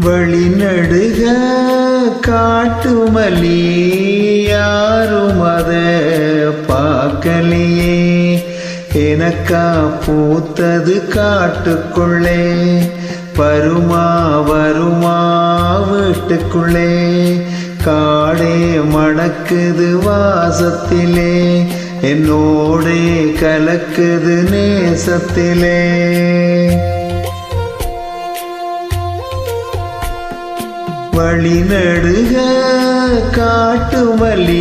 வழிநடுக காட்டுமல்லி யாரும் அத பார்க்கலையே எனக்கா பூத்தது காட்டுக்குள்ளே வருமா வருமா வீட்டுக்குள்ளே காடே மணக்குது வாசத்திலே என்னோடே கலக்குது நேசத்திலே வழிநடுக காட்டுமல்லி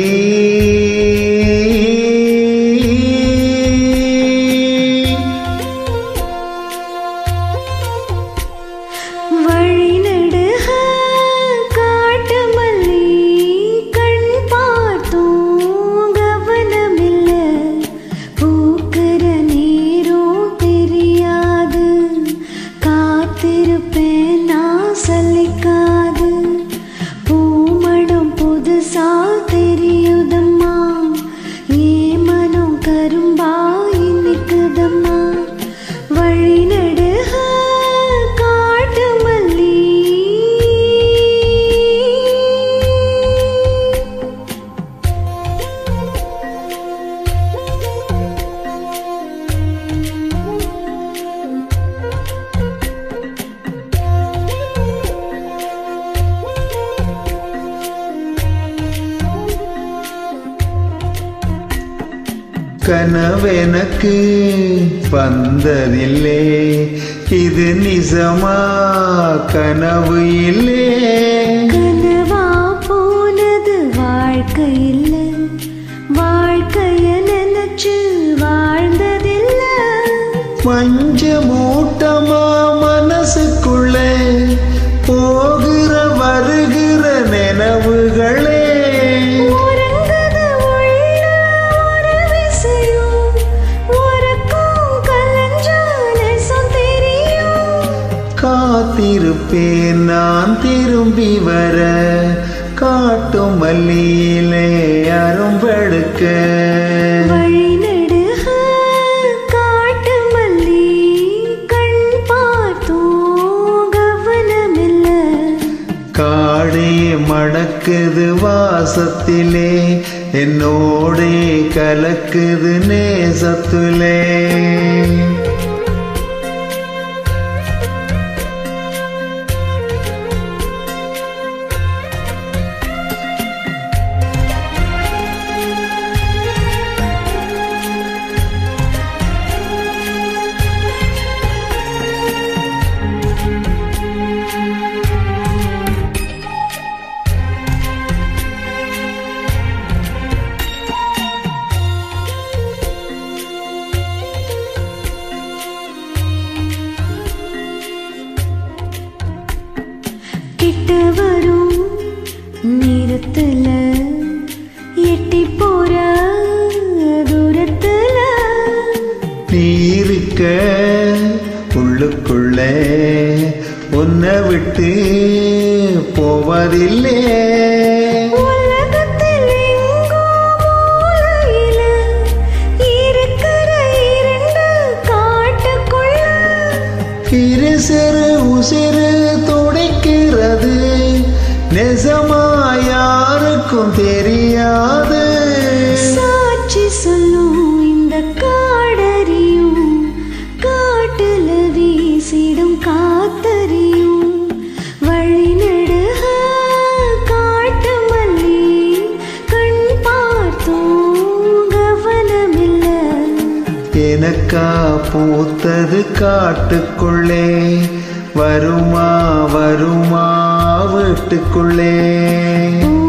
வழிநடுக காட்டுமல்லி கண் பார்த்தோம் கவனமில்ல பூக்கிற நேரம் தெரியாது காத்திருப்பேன் நான் சலிக்காது பூமணம் புதுசா தெரியுதம்மா ஏ மனம் கரும்பா இனிக்குதம்மா வழிநடுக காட்டுமல்லி கனவெனக்கு வந்ததில்லே இது நிஜமா கனவு இல்லே கனவா போனது வாழ்க்கை இல்ல வாழ்க்கைய நினைச்சு வாழ்ந்ததில்ல மஞ்ச மூட்டமா மனசுக்குள்ளே போகிற வருகிற நினைவுகளே உறங்குது உள்ள ஒரு விசையும் உறக்கம் கலஞ்சா நேசம் தெரியும் காத்திருப்பேன் நான் திரும்பி வர காட்டும் மல்லியிலே அரும்பெடுக்க வழிநடுக காட்டு மல்லி கண் பார்த்தோம் கவனமில்ல காடே மணக்குது வாசத்திலே என்னோடே கலக்குது நேசத்திலே கிட்ட வரும் நேரத்துல எட்டி போற தூரத்துல நீ இருக்க உள்ளுக்குள்ளே உன்னை விட்டு போவதில்லை உலகத்தில் எங்கோ மூலையில இருக்கிற இரண்டு காட்டுக்குள்ள இரு சிறு உசிறு துடைக்கிறது நெசமா யாருக்கும் தெரியாது சாட்சி சொல்லும் இந்த காடறியும் காட்டுல வீசிடும் காத்தறியும் வழிநடுக காட்டு மல்லி கண் பார்த்தோம் கவனமில்ல எனக்கா பூத்தது காட்டுக்குள்ளே வருமா வருமா வீட்டுக்குள்ளே பூ